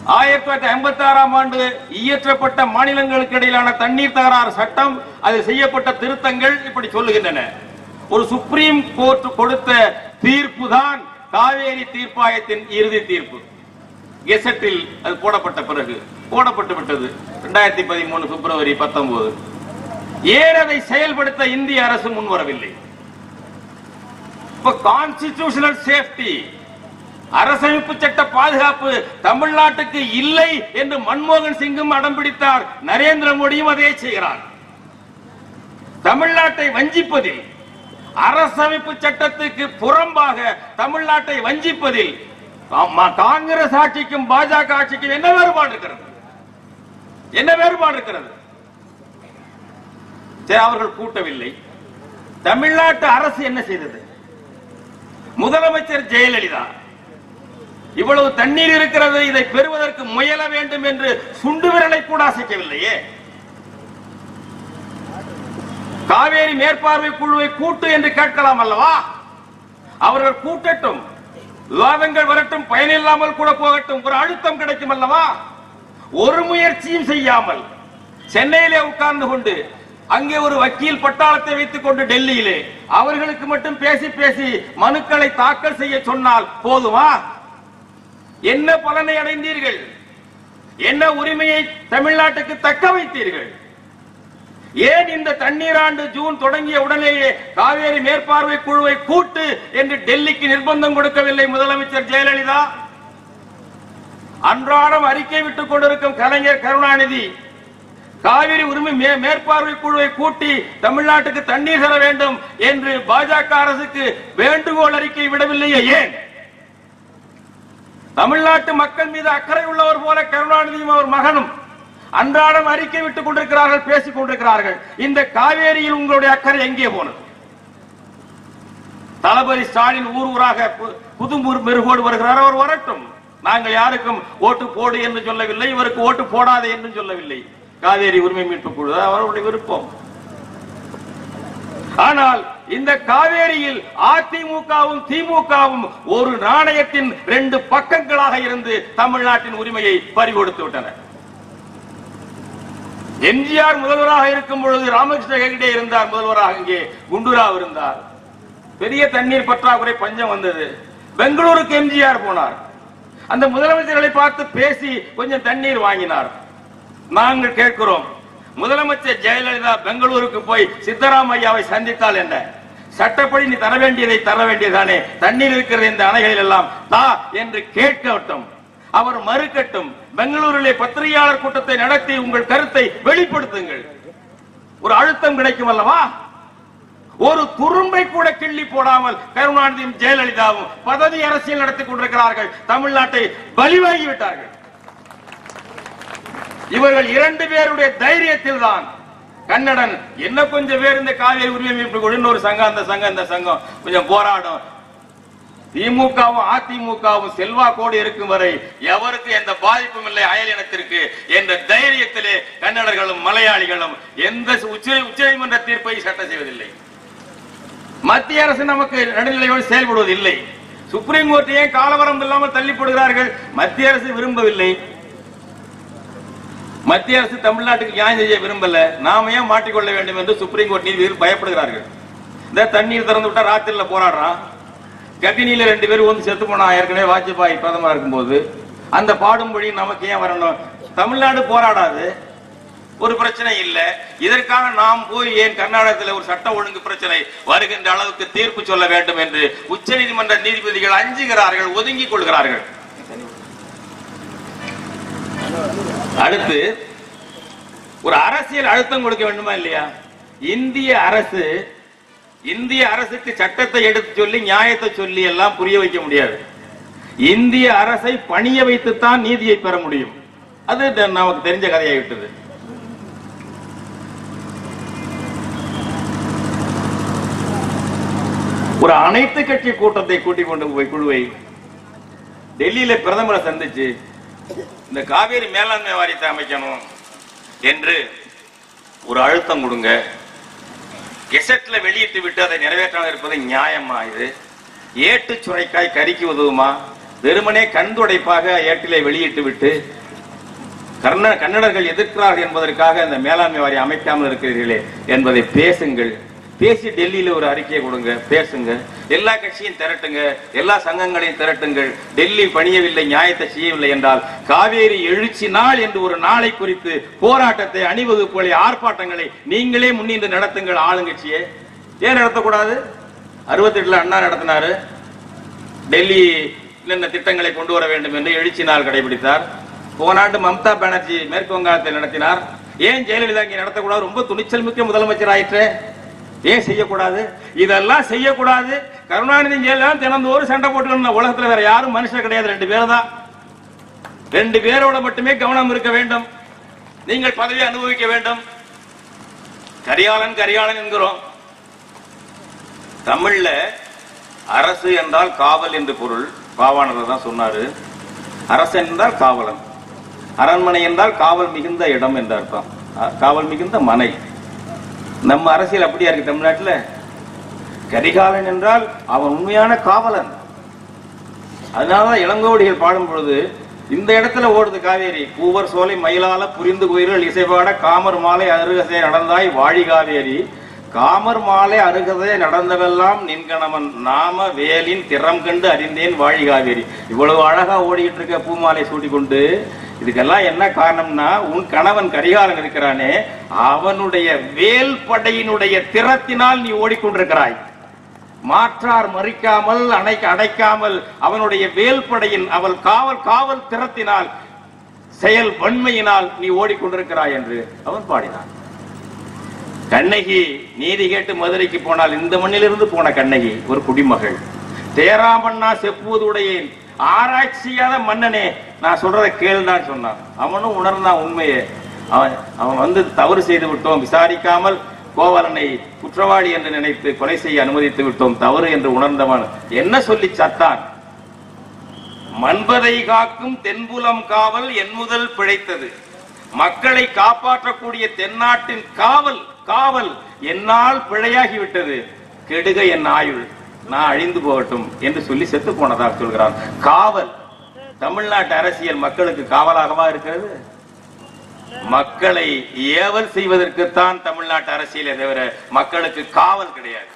ஆயிரத்தி தொள்ளாயிரத்தி ஐம்பத்தி ஆறாம் ஆண்டு இயற்றப்பட்ட மாநிலங்களுக்கு இடையிலான தண்ணீர் தகராறு சட்டம் அது செய்யப்பட்ட திருத்தங்கள் இப்படி சொல்லுகின்றன ஒரு சுப்ரீம் கோர்ட் கொடுத்த தீர்ப்பு தான் காவேரி தீர்ப்பாயத்தின் இறுதி தீர்ப்பு கெசட்டில் அது போடப்பட்ட பிறகு போடப்பட்டு விட்டது இரண்டாயிரத்தி பதிமூணு பிப்ரவரி பத்தொன்பது ஏன் அதை செயல்படுத்த இந்திய அரசு முன்வரவில்லை இப்ப கான்ஸ்டிடியூஷனல் சேஃப்டி அரசமைப்பு சட்ட பாதுகாப்பு தமிழ்நாட்டுக்கு இல்லை என்று மன்மோகன் சிங்கும் அடம் பிடித்தார் நரேந்திர மோடியும் அதே செய்கிறார் தமிழ்நாட்டை வஞ்சிப்பதில் அரசமைப்பு சட்டத்துக்கு புறம்பாக தமிழ்நாட்டை வஞ்சிப்பதில் ஆமா, காங்கிரஸ் ஆட்சிக்கும் பாஜக ஆட்சிக்கும் என்ன வேறுபாடு இருக்கிறது என்ன வேறுபாடு இருக்கிறது சரி, அவர்கள் கூட்டவில்லை தமிழ்நாட்டு அரசு என்ன செய்தது முதலமைச்சர் ஜெயலலிதா இவ்வளவு தண்ணீர் இருக்கிறது இதை பெறுவதற்கு முயல வேண்டும் என்று சுண்டு விரலை கூட அசைக்கவில்லையே காவேரி மேற்பார்வை குழுவை கூட்டு என்று கேட்கலாம் அல்லவா அவர்கள் கூட்டட்டும் விவாதங்கள் வரட்டும் பயனில்லாமல் கூட போகட்டும் ஒரு அழுத்தம் கிடைக்கும் அல்லவா ஒரு முயற்சியும் செய்யாமல் சென்னையிலே உட்கார்ந்து கொண்டு அங்கே ஒரு வக்கீல் பட்டாளத்தை வைத்துக் கொண்டு டெல்லியிலே அவர்களுக்கு மட்டும் பேசி பேசி மனுக்களை தாக்கல் செய்ய சொன்னால் போதுமா என்ன பலனை அடைந்தீர்கள் என்ன உரிமையை தமிழ்நாட்டுக்கு தக்க வைத்தீர்கள் ஏன் இந்த தண்ணீர் ஆண்டு ஜூன் தொடங்கிய உடனேயே காவேரி மேற்பார்வை குழுவை கூட்டு என்று டெல்லிக்கு நிர்பந்தம் கொடுக்கவில்லை முதலமைச்சர் ஜெயலலிதா அன்றாடம் அறிக்கை விட்டுக் கொண்டிருக்கும் கலைஞர் கருணாநிதி காவிரி உரிமை மே- மேற்பார்வை குழுவை கூட்டி தமிழ்நாட்டுக்கு தண்ணீர் தர வேண்டும் என்று பாஜக அரசுக்கு வேண்டுகோள் அறிக்கை விடவில்லையே ஏன் தமிழ்நாட்டு மக்கள் மீது அக்கறை உள்ளவர் போல கருணாநிதியும் அவர் மகனும் அன்றாடம் அறிக்கை விட்டுக் கொண்டிருக்கிறார்கள் பேசிக் கொண்டிருக்கிறார்கள் இந்த காவேரியில் உங்களுடைய அக்கறை எங்கே போனது தளபதி ஸ்டாலின் ஊர் ஊராக பு- புது ஊர் மெருகோடு வருகிறார் அவர் வரட்டும் நாங்கள் யாருக்கும் ஓட்டு போடு என்று சொல்லவில்லை இவருக்கு ஓட்டு போடாதே என்று சொல்லவில்லை காவேரி உரிமை மீட்பு குழு அது அவருடைய விருப்பம் ஆனால் இந்த காவேரியில் அதிமுகவும் திமுகவும் ஒரு நாணயத்தின் ரெண்டு பக்கங்களாக இருந்து தமிழ்நாட்டின் உரிமையை பறிகொடுத்து விட்டன எம்ஜிஆர் முதல்வராக இருக்கும் பொழுது ராமகிருஷ்ண ஹெகடே இருந்தார் முதல்வராக இங்கே குண்டுராவ் இருந்தார் பெரிய தண்ணீர் பற்றாக்குறை பஞ்சம் வந்தது பெங்களூருக்கு எம்ஜிஆர் போனார் அந்த முதலமைச்சர்களை பார்த்து பேசி கொஞ்சம் தண்ணீர் வாங்கினார் நாங்கள் கேட்கிறோம் முதலமைச்சர் ஜெயலலிதா பெங்களூருக்கு போய் சித்தராமையாவை சந்தித்தால் என்ன சட்டப்படி நீ தர வேண்டியதை தர வேண்டியதானே தண்ணீர் இருக்கிற இந்த அணைகளில் எல்லாம் தா என்று கேட்கட்டும் அவர் மறுக்கட்டும் பெங்களூரிலே பத்திரிகையாளர் கூட்டத்தை நடத்தி உங்கள் கருத்தை வெளிப்படுத்துங்கள் ஒரு அழுத்தம் கிடைக்கும் அல்லவா ஒரு துரும்பை கூட கிள்ளி போடாமல் கருணாநிதியும் ஜெயலலிதாவும் பதவி அரசியல் நடத்திக் கொண்டிருக்கிறார்கள் தமிழ்நாட்டை பலிவாகி விட்டார்கள் இவர்கள் இரண்டு பேருடைய தைரியத்தில் தான் கன்னடன் என்ன கொஞ்சம் பேர் இந்த காவிரி உரிமை மீட்பு குழு இன்னொரு சங்கம் அந்த சங்கம் இந்த சங்கம் கொஞ்சம் போராடும் திமுகவும் அதிமுகவும் செல்வாக்கோடு இருக்கும் வரை எவருக்கு எந்த பாதிப்பும் இல்லை அயல் இனத்திற்கு என்ற தைரியத்திலே கன்னடர்களும் மலையாளிகளும் எந்த உச்ச உச்சநீதிமன்ற தீர்ப்பை சட்டம் செய்வதில்லை மத்திய அரசு நமக்கு நடுநிலையோடு செயல்படுவதில்லை சுப்ரீம் கோர்ட் ஏன் காலவரம் இல்லாமல் தள்ளிப்படுகிறார்கள் மத்திய அரசு விரும்பவில்லை மத்திய அரசு தமிழ்நாட்டுக்கு நியாயம் செய்ய விரும்பல நாம ஏன் மாட்டிக்கொள்ள வேண்டும் என்று சுப்ரீம் கோர்ட் நீதிபதிகள் பயப்படுகிறார்கள் இந்த தண்ணீர் திறந்து விட்டா ராத்திரில போராடுறான் கபினியில ரெண்டு பேரும் வந்து செத்து போனா ஏற்கனவே வாஜ்பாய் பிரதமரா இருக்கும்போது அந்த பாடும்படி நமக்கு ஏன் வரணும் தமிழ்நாடு போராடாது ஒரு பிரச்சனை இல்ல இதற்காக நாம் போய் ஏன் கர்நாடகத்தில் ஒரு சட்ட ஒழுங்கு பிரச்சனை வருகின்ற அளவுக்கு தீர்ப்பு சொல்ல வேண்டும் என்று உச்சநீதிமன்ற நீதிபதிகள் அஞ்சுகிறார்கள் ஒதுங்கிக் கொள்கிறார்கள் அடுத்து ஒரு அரசியல் அழுத்தம் கொடுக்க வேண்டுமா இல்லையா இந்திய அரசு இந்திய அரசுக்கு சட்டத்தை எடுத்து சொல்லி நியாயத்தை சொல்லி எல்லாம் புரிய வைக்க முடியாது இந்திய அரசை பணிய வைத்துத்தான் நீதியை பெற முடியும் அது த- நமக்கு தெரிஞ்ச கதையாகிவிட்டது ஒரு அனைத்து கட்சி கூட்டத்தை கூட்டிக் கொண்டு போய் குழுவை டெல்லியில பிரதமரை சந்திச்சு இந்த காவேரி மேலாண்மை வாரியத்தை அமைக்கணும் என்று ஒரு அழுத்தம் கொடுங்க கெசட்ல வெளியிட்டு விட்டு அதை நிறைவேற்றாமல் இருப்பது நியாயமா இது ஏட்டு சுரைக்காய் கறிக்கு உதவுமா வெறுமனே கண் துடைப்பாக ஏட்டிலே வெளியிட்டு விட்டு கர்ண கன்னடர்கள் எதிர்க்கிறார்கள் என்பதற்காக இந்த மேலாண்மை வாரியம் அமைக்காமல் இருக்கிறீர்களே என்பதை பேசுங்கள் பேசி டெல்லியில ஒரு அறிக்கையை கொடுங்க பேசுங்க எல்லா கட்சியும் திரட்டுங்க எல்லா சங்கங்களையும் திரட்டுங்கள் டெல்லி பணியவில்லை நியாயத்தை செய்யவில்லை என்றால் காவேரி எழுச்சி நாள் என்று ஒரு நாளை குறித்து போராட்டத்தை அணிவகுப்புகளை ஆர்ப்பாட்டங்களை நீங்களே முன்னின்று நடத்துங்கள் ஆளுங்கட்சியே ஏன் நடத்தக்கூடாது அறுபத்தி எட்டுல அண்ணா நடத்தினாரு டெல்லி என்னென்ன திட்டங்களை கொண்டு வர வேண்டும் என்று எழுச்சி நாள் கடைபிடித்தார் போன ஆண்டு மம்தா பானர்ஜி மேற்கு வங்காளத்தை நடத்தினார் ஏன் ஜெயலலிதா இங்கே நடத்தக்கூடாது ரொம்ப துணிச்சல் மிக்க முதலமைச்சர் ஆயிற்று ஏன் செய்யக்கூடாது இதெல்லாம் செய்யக்கூடாது கருணாநிதி ஜெயலலிதா தினந்தோறும் சண்டை போட்டுக்கணும் உலகத்துல வேற யாரும் மனுஷன் கிடையாது ரெண்டு பேர் தான் ரெண்டு பேரோட மட்டுமே கவனம் இருக்க வேண்டும் நீங்கள் பதவி அனுபவிக்க வேண்டும் கரியாளன் கரியாளன் என்கிறோம் தமிழ்ல அரசு என்றால் காவல் என்று பொருள் பாவாணர் தான் சொன்னாரு அரசன் என்றால் காவலன் அரண்மனை என்றால் காவல் மிகுந்த இடம் என்று அர்த்தம் அ- காவல் மிகுந்த மனை நம்ம அரசியல் அப்படியா இருக்கு தமிழ்நாட்டுல கரிகாலன் என்றால் அவன் உண்மையான காவலன் அதனாலதான் இளங்கோவடிகள் பாடும் பொழுது இந்த இடத்துல ஓடுது காவேரி பூவர் சோலை மயிலால புரிந்து குயிர்கள் இசைபாட காமர் மாலை அருகசை நடந்தாய் வாழி காவேரி காமர் மாலை அருகதை நடந்தவெல்லாம் நின்கணவன் நாம வேலின் திறம் கண்டு அறிந்தேன் வாழி காவேரி இவ்வளவு அழகா ஓடிக்கிட்டு இருக்க பூமாலை சூடி கொண்டு இதுக்கெல்லாம் என்ன காரணம்னா உன் கணவன் கரிகாலன் இருக்கிறானே அவனுடைய வேல் படையினுடைய திறத்தினால் நீ ஓடிக்கொண்டிருக்கிறாய் மாற்றார் மறிக்காமல் அணைக்க அடைக்காமல் அவனுடைய வேல்படையின் அவள் காவல் காவல் திறத்தினால் செயல் வன்மையினால் நீ ஓடிக்கொண்டிருக்கிறாய் என்று அவன் பாடினான் கண்ணகி நீதி கேட்டு மதுரைக்கு போனால் இந்த மண்ணிலிருந்து போன கண்ணகி ஒரு குடிமகள் தேராமண்ணா செப்புவதுடையேன் ஆராய்ச்சியாத மன்னனே நான் சொல்றதை கேளுதான் சொன்னான் அவனும் உணர்ந்தான் உண்மையே அவன் அவன் வந்து தவறு செய்து விட்டோம் விசாரிக்காமல் கோவலனை குற்றவாளி என்று நினைத்து கொலை செய்ய அனுமதித்து விட்டோம் தவறு என்று உணர்ந்தவன் என்ன சொல்லி சத்தான் மன்பதை காக்கும் தென்புலம் காவல் என் முதல் பிழைத்தது மக்களை காப்பாற்றக்கூடிய தென்னாட்டின் காவல் காவல் என்னால் பிழையாகிவிட்டது கெடுக என் ஆயுள் நான் அழிந்து போகட்டும் என்று சொல்லி செத்து போனதாக சொல்கிறான் காவல் தமிழ்நாட்டு அரசியல் மக்களுக்கு காவலாகவா இருக்கிறது மக்களை ஏவல் செய்வதற்குத்தான் தமிழ்நாட்டு அரசியலை தவிர மக்களுக்கு காவல் கிடையாது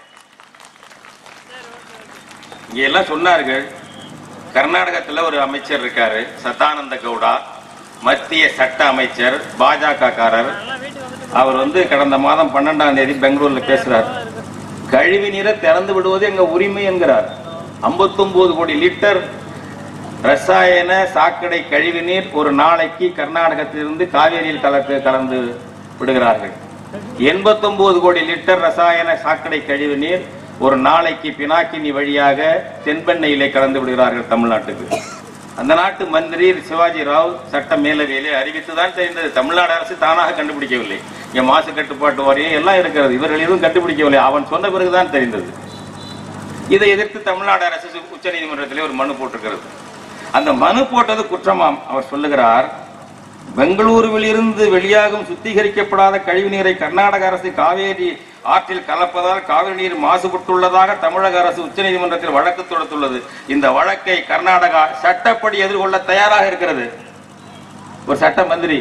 இங்க எல்லாம் சொன்னார்கள் கர்நாடகத்துல ஒரு அமைச்சர் இருக்காரு சதானந்த கவுடா மத்திய சட்ட அமைச்சர் பாஜக காரர் அவர் வந்து கடந்த மாதம் பன்னெண்டாம் தேதி பெங்களூர்ல பேசுறார் கழிவு நீரை திறந்து விடுவது எங்க உரிமை என்கிறார் 59 கோடி லிட்டர் ரசாயன சாக்கடை கழிவு நீர் ஒரு நாளைக்கு கர்நாடகத்திலிருந்து காவேரியில் கலக்கு கலந்து விடுகிறார்கள் 89 கோடி லிட்டர் ரசாயன சாக்கடை கழிவு நீர் ஒரு நாளைக்கு பினாக்கினி வழியாக தென்பெண்ணையிலே கலந்து விடுகிறார்கள் தமிழ்நாட்டுக்கு அந்த நாட்டு மந்திரி சிவாஜி ராவ் சட்ட மேலவையிலே அறிவித்துதான் தெரிந்தது தமிழ்நாடு அரசு தானாக கண்டுபிடிக்கவில்லை இங்க மாசு கட்டுப்பாட்டு வாரியம் எல்லாம் இருக்கிறது இவர்கள் எதுவும் கண்டுபிடிக்கவில்லை அவன் சொன்ன பிறகுதான் தெரிந்தது இதை எதிர்த்து தமிழ்நாடு அரசு உச்ச நீதிமன்றத்திலே ஒரு மனு போட்டிருக்கிறது அந்த மனு போட்டது குற்றமாம் அவர் சொல்லுகிறார் பெங்களூருவில் இருந்து வெளியாகும் சுத்திகரிக்கப்படாத கழிவு நீரை கர்நாடக அரசு காவேரி ஆற்றில் கலப்பதால் காவிரி நீர் மாசுபட்டுள்ளதாக தமிழக அரசு உச்சநீதிமன்றத்தில் வழக்கு தொடுத்துள்ளது இந்த வழக்கை கர்நாடகா சட்டப்படி எதிர்கொள்ள தயாராக இருக்கிறது ஒரு சட்ட மந்திரி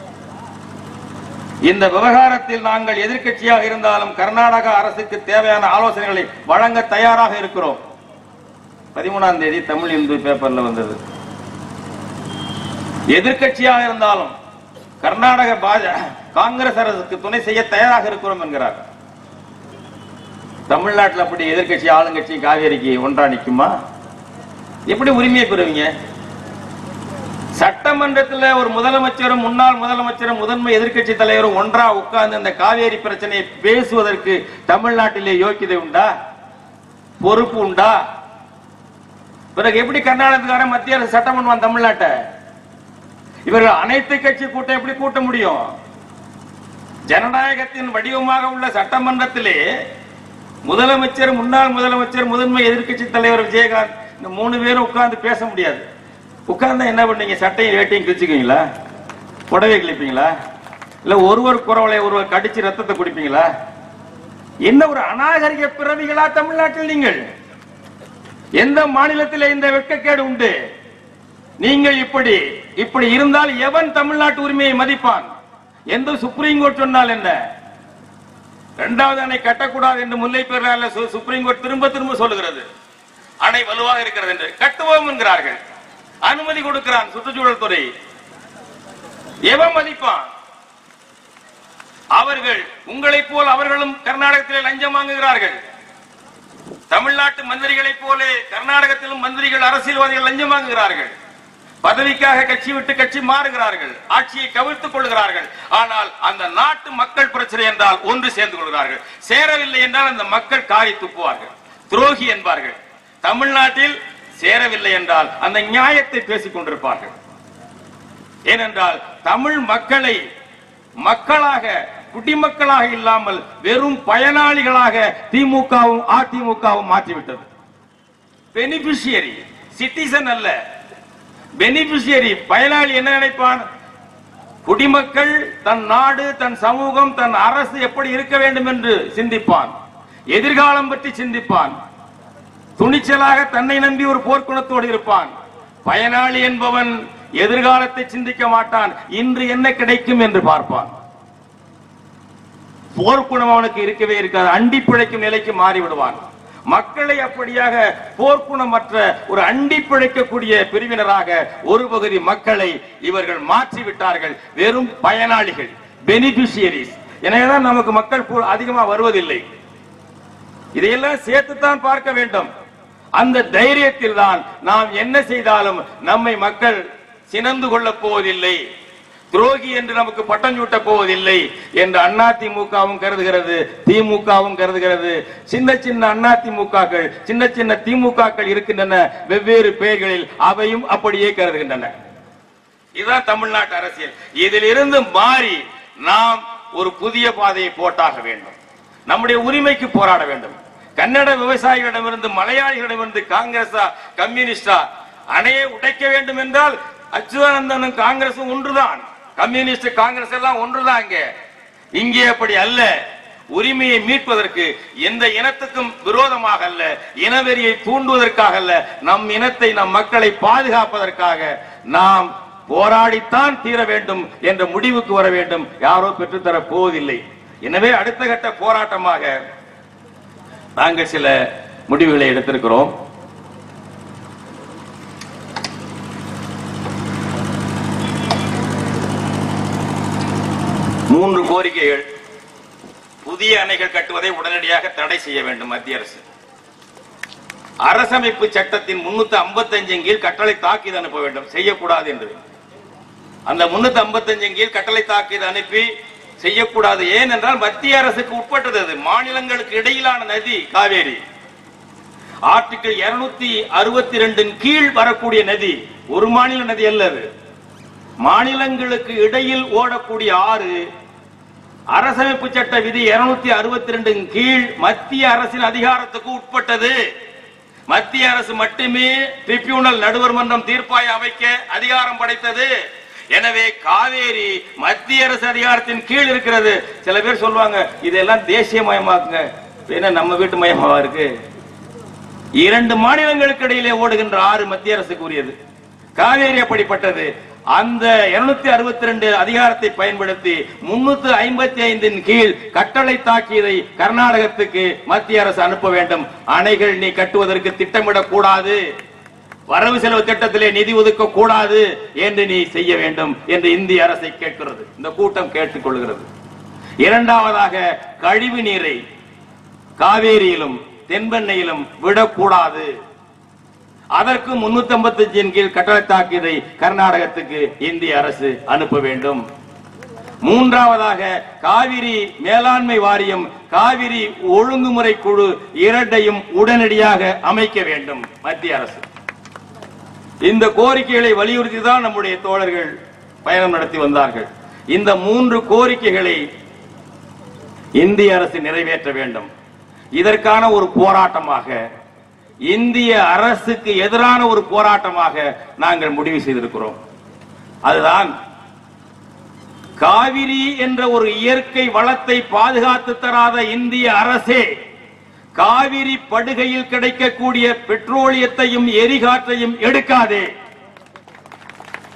இந்த விவகாரத்தில் நாங்கள் எதிர்க்கட்சியாக இருந்தாலும் கர்நாடக அரசுக்கு தேவையான ஆலோசனைகளை வழங்க தயாராக இருக்கிறோம் பதிமூணாம் தேதி தமிழ் இந்து பேப்பர்ல வந்தது எதிர்க்கட்சியாக இருந்தாலும் கர்நாடக பாஜ காங்கிரஸ் அரசுக்கு துணை செய்ய தயாராக இருக்கிறோம் என்கிறார் தமிழ்நாட்டில் அப்படி எதிர்க்கட்சி ஆளுங்கட்சி காவேரிக்கு ஒன்றா நிக்குமா எப்படி உரிமையை பெறுவீங்க சட்டமன்றத்தில் ஒரு முதலமைச்சரும் முன்னாள் முதலமைச்சரும் முதன்மை எதிர்க்கட்சி தலைவரும் ஒன்றா உட்கார்ந்து இந்த காவேரி பிரச்சனையை பேசுவதற்கு தமிழ்நாட்டிலே யோக்கியதை உண்டா பொறுப்பு உண்டா பிறகு எப்படி கர்நாடகத்துக்காரன் மத்திய அரசு சட்டம் பண்ணுவான் தமிழ்நாட்டை இவர்கள் அனைத்து கட்சி கூட்டம் எப்படி கூட்ட முடியும் ஜனநாயகத்தின் வடிவமாக உள்ள சட்டமன்றத்திலே முதலமைச்சர் முன்னாள் முதலமைச்சர் முதன்மை எதிர்க்கட்சி தலைவர் விஜயகாந்த் இந்த மூணு பேரும் உட்கார்ந்து பேச முடியாது உட்கார்ந்தா என்ன பண்ணீங்க சட்டையும் வேட்டையும் கிழிச்சுக்குவீங்களா புடவை கிழிப்பீங்களா இல்ல ஒருவர் குறவலை ஒருவர் கடிச்சு ரத்தத்தை குடிப்பீங்களா என்ன ஒரு அநாகரிக பிறவிகளா தமிழ்நாட்டில் நீங்கள் எந்த மாநிலத்தில் இந்த வெட்கக்கேடு உண்டு நீங்கள் இப்படி இப்படி இருந்தால் எவன் தமிழ்நாட்டு உரிமையை மதிப்பான் எந்த சுப்ரீம் கோர்ட் சொன்னால் என்ன இரண்டாவது அணை கட்டக்கூடாது என்று முல்லை பெரியாறுல சு- சுப்ரீம் கோர்ட் திரும்ப திரும்ப சொல்லுகிறது அணை வலுவாக இருக்கிறது என்று கட்டுவோம் என்கிறார்கள் அனுமதி கொடுக்கிறான் சுற்றுச்சூழல் துறை எவன் மதிப்பான் அவர்கள் உங்களைப் போல் அவர்களும் கர்நாடகத்திலே லஞ்சம் வாங்குகிறார்கள் தமிழ்நாட்டு மந்திரிகளைப் போல கர்நாடகத்திலும் மந்திரிகள் அரசியல்வாதிகள் லஞ்சம் வாங்குகிறார்கள் பதவிக்காக கட்சி விட்டு கட்சி மாறுகிறார்கள் ஆட்சியை கவிழ்த்துக் கொள்கிறார்கள் ஆனால் அந்த நாட்டு மக்கள் பிரச்சனை என்றால் ஒன்று சேர்ந்து கொள்கிறார்கள் சேரவில்லை என்றால் அந்த மக்கள் காரி துப்புவார்கள் துரோகி என்பார்கள் தமிழ்நாட்டில் சேரவில்லை என்றால் அந்த நியாயத்தை பேசிக் கொண்டிருப்பார்கள் ஏனென்றால் தமிழ் மக்களை மக்களாக குடிமக்களாக இல்லாமல் வெறும் பயனாளிகளாக திமுகவும் அதிமுகவும் மாற்றிவிட்டது பெனிபிஷியரி சிட்டிசன் அல்ல பெனிபிஷியரி பயனாளி என்ன நினைப்பான் குடிமக்கள் தன் நாடு தன் சமூகம் தன் அரசு எப்படி இருக்க வேண்டும் என்று சிந்திப்பான் எதிர்காலம் பற்றி சிந்திப்பான் துணிச்சலாக தன்னை நம்பி ஒரு போர்க்குணத்தோடு இருப்பான் பயனாளி என்பவன் எதிர்காலத்தை சிந்திக்க மாட்டான் இன்று என்ன கிடைக்கும் என்று பார்ப்பான் போர்க்குணம் அவனுக்கு இருக்கவே இருக்காது அண்டி பிழைக்கும் நிலைக்கு மாறி விடுவான் மக்களை அப்படியாக போர்க்குணமற்ற ஒரு அண்டி பிழைக்கக்கூடிய பிரிவினராக ஒரு பகுதி மக்களை இவர்கள் மாற்றி விட்டார்கள் வெறும் பயனாளிகள் பெனிபிஷியரிஸ் எனவேதான் நமக்கு மக்கள் கூ- அதிகமா வருவதில்லை இதையெல்லாம் சேர்த்துத்தான் பார்க்க வேண்டும் அந்த தைரியத்தில் தான் நாம் என்ன செய்தாலும் நம்மை மக்கள் சினந்து கொள்ளப் போவதில்லை துரோகி என்று நமக்கு பட்டம் சூட்டப் போவதில்லை என்று அதிமுகவும் கருதுகிறது திமுகவும் கருதுகிறது சின்ன சின்ன அதிமுககள் சின்ன சின்ன திமுகக்கள் இருக்கின்றன வெவ்வேறு பெயர்களில் அவையும் அப்படியே கருதுகின்றன இதுதான் தமிழ்நாட்டு அரசியல் இதிலிருந்து மாறி நாம் ஒரு புதிய பாதையை போட்டாக வேண்டும் நம்முடைய உரிமைக்கு போராட வேண்டும் கன்னட விவசாயிகளிடமிருந்து மலையாளிகளிடமிருந்து காங்கிரஸா கம்யூனிஸ்டா அணையை உடைக்க வேண்டும் என்றால் அச்சுதானந்தனும் காங்கிரசும் ஒன்றுதான் கம்யூனிஸ்ட் காங்கிரஸ் எல்லாம் ஒன்றுதான் இங்கே இங்கே அப்படி அல்ல உரிமையை மீட்பதற்கு எந்த இனத்துக்கும் விரோதமாக அல்ல இனவெறியை தூண்டுவதற்காக அல்ல நம் இனத்தை நம் மக்களை பாதுகாப்பதற்காக நாம் போராடித்தான் தீர வேண்டும் என்ற முடிவுக்கு வர வேண்டும் யாரோ பெற்றுத்தர போவதில்லை எனவே அடுத்த கட்ட போராட்டமாக நாங்கள் சில முடிவுகளை எடுத்திருக்கிறோம் மூன்று கோரிக்கைகள் புதிய அணைகள் கட்டுவதை உடனடியாக தடை செய்ய வேண்டும் மத்திய அரசு அரசமைப்பு சட்டத்தின் முன்னூத்தி ஐம்பத்தி கீழ் கட்டளை தாக்கீது அனுப்ப வேண்டும் செய்யக்கூடாது என்று அந்த முன்னூத்தி ஐம்பத்தி கீழ் கட்டளை தாக்கீது அனுப்பி செய்யக்கூடாது ஏனென்றால் மத்திய அரசுக்கு உட்பட்டது அது மாநிலங்களுக்கு இடையிலான நதி காவேரி ஆர்டிகிள் இருநூத்தி அறுபத்தி ரெண்டின் கீழ் வரக்கூடிய நதி ஒரு மாநில நதி அல்ல அது மாநிலங்களுக்கு இடையில் ஓடக்கூடிய ஆறு அரசமைப்பு சட்ட விதி இருநூத்தி அறுபத்தி ரெண்டின் கீழ் மத்திய அரசின் அதிகாரத்துக்கு உட்பட்டது மத்திய அரசு மட்டுமே ட்ரிபியூனல் நடுவர் மன்றம் தீர்ப்பாய அமைக்க அதிகாரம் படைத்தது எனவே காவேரி மத்திய அரசு அதிகாரத்தின் கீழ் இருக்கிறது சில பேர் சொல்லுவாங்க இதெல்லாம் தேசியமயமாக்குங்க என்ன நம்ம வீட்டு மயமாவா இருக்கு இரண்டு மாநிலங்களுக்கு இடையிலே ஓடுகின்ற ஆறு மத்திய அரசுக்கு உரியது காவேரி அப்படிப்பட்டது அந்த 262 அறுபத்தி ரெண்டு அதிகாரத்தை பயன்படுத்தி முன்னூத்தி ஐம்பத்தி ஐந்தின் கீழ் கட்டளை தாக்கியதை கர்நாடகத்துக்கு மத்திய அரசு அனுப்ப வேண்டும் அணைகள் நீ கட்டுவதற்கு திட்டமிடக் கூடாது வரவு செலவு திட்டத்திலே நிதி ஒதுக்க கூடாது என்று நீ செய்ய வேண்டும் என்று இந்திய அரசை கேட்கிறது இந்த கூட்டம் கேட்டுக்கொள்கிறது இரண்டாவதாக கழிவு நீரை காவேரியிலும் தென்பெண்ணையிலும் விடக்கூடாது அதற்கு முன்னூத்தி ஐம்பத்தி கீழ் கட்டளை தாக்கியதை கர்நாடகத்துக்கு இந்திய அரசு அனுப்ப வேண்டும் மூன்றாவதாக காவிரி மேலாண்மை வாரியம் காவிரி ஒழுங்குமுறை குழு இரண்டையும் உடனடியாக அமைக்க வேண்டும் மத்திய அரசு இந்த கோரிக்கைகளை வலியுறுத்தி தான் நம்முடைய தோழர்கள் பயணம் நடத்தி வந்தார்கள் இந்த மூன்று கோரிக்கைகளை இந்திய அரசு நிறைவேற்ற வேண்டும் இதற்கான ஒரு போராட்டமாக இந்திய அரசுக்கு எதிரான ஒரு போராட்டமாக நாங்கள் முடிவு செய்திருக்கிறோம் அதுதான் காவிரி என்ற ஒரு இயற்கை வளத்தை பாதுகாத்து தராத இந்திய அரசே காவிரி படுகையில் கிடைக்கக்கூடிய பெட்ரோலியத்தையும் எரிகாற்றையும் எடுக்காதே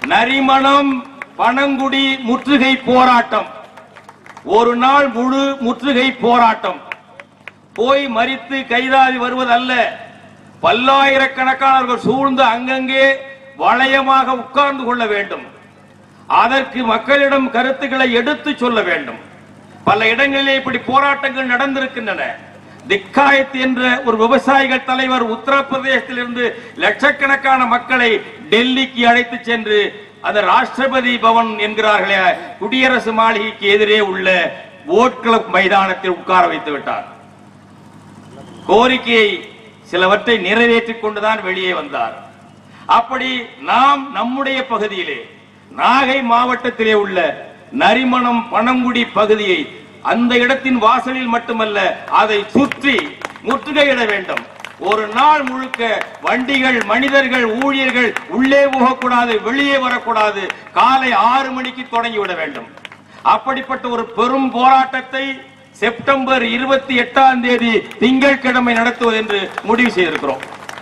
நரிமணம் பனங்குடி முற்றுகை போராட்டம் ஒரு நாள் முழு முற்றுகை போராட்டம் போய் மறித்து கைதாகி வருவதல்ல பல்லாயிரக்கணக்கானவர்கள் சூழ்ந்து அங்கங்கே வளையமாக உட்கார்ந்து கொள்ள வேண்டும் அதற்கு மக்களிடம் கருத்துக்களை எடுத்து சொல்ல வேண்டும் பல இடங்களிலே இப்படி போராட்டங்கள் நடந்திருக்கின்றன திக்காயத் என்ற ஒரு விவசாயிகள் தலைவர் உத்தரப்பிரதேசத்திலிருந்து லட்சக்கணக்கான மக்களை டெல்லிக்கு அழைத்து சென்று அந்த ராஷ்டிரபதி பவன் என்கிறார்களே குடியரசு மாளிகைக்கு எதிரே உள்ள ஓட் கிளப் மைதானத்தில் உட்கார வைத்து விட்டார் கோரிக்கையை சிலவற்றை நிறைவேற்றிக் கொண்டுதான் வெளியே வந்தார் அப்படி நாம் நம்முடைய பகுதியிலே நாகை மாவட்டத்திலே உள்ள நரிமணம் பனங்குடி பகுதியை அந்த இடத்தின் வாசலில் மட்டுமல்ல அதை சுற்றி முற்றுகையிட வேண்டும் ஒரு நாள் முழுக்க வண்டிகள் மனிதர்கள் ஊழியர்கள் உள்ளே போகக்கூடாது வெளியே வரக்கூடாது காலை ஆறு மணிக்கு தொடங்கிவிட வேண்டும் அப்படிப்பட்ட ஒரு பெரும் போராட்டத்தை செப்டம்பர் இருபத்தி எட்டாம் தேதி திங்கட்கிழமை நடத்துவது என்று முடிவு செய்திருக்கிறோம்